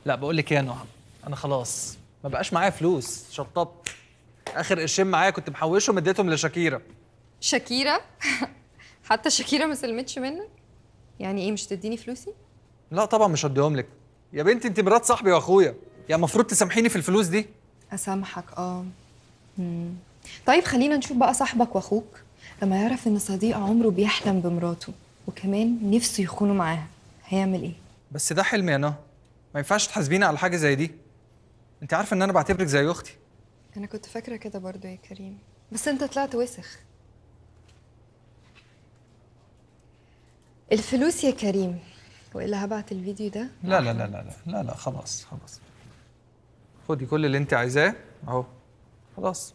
لا بقول لك ايه يا نهى انا خلاص ما بقاش معايا فلوس شطبت اخر قرشين معايا كنت محوشهم اديتهم لشاكيرا شاكيرا حتى شاكيرا ما سلمتش منك يعني ايه مش تديني فلوسي لا طبعا مش هديهم لك يا بنتي انت مرات صاحبي واخويا يا المفروض تسامحيني في الفلوس دي اسامحك اه مم. طيب خلينا نشوف بقى صاحبك واخوك لما يعرف ان صديق عمره بيحلم بمراته وكمان نفسه يخونه معاها هيعمل ايه بس ده حلم يا نهى ما ينفعش تحاسبيني على حاجه زي دي انت عارفه ان انا بعتبرك زي اختي انا كنت فاكره كده برضو يا كريم بس انت طلعت وسخ الفلوس يا كريم والا هبعت الفيديو ده لا لا لا لا لا لا لا خلاص خلاص خدي كل اللي انت عايزاه اهو خلاص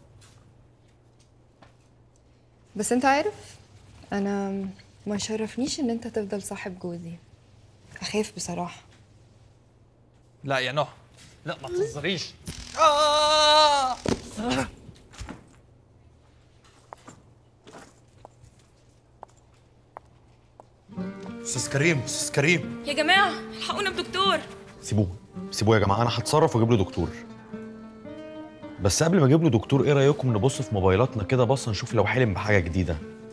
بس انت عارف انا ما يشرفنيش ان انت تفضل صاحب جوزي اخاف بصراحه لا يا نهى لا ما تهزريش آه! استاذ كريم استاذ كريم يا جماعة الحقونا بدكتور سيبوه سيبوه يا جماعه انا هتصرف واجيب له دكتور بس قبل ما اجيب له دكتور ايه رايكم نبص في موبايلاتنا كده بصه نشوف لو حلم بحاجه جديده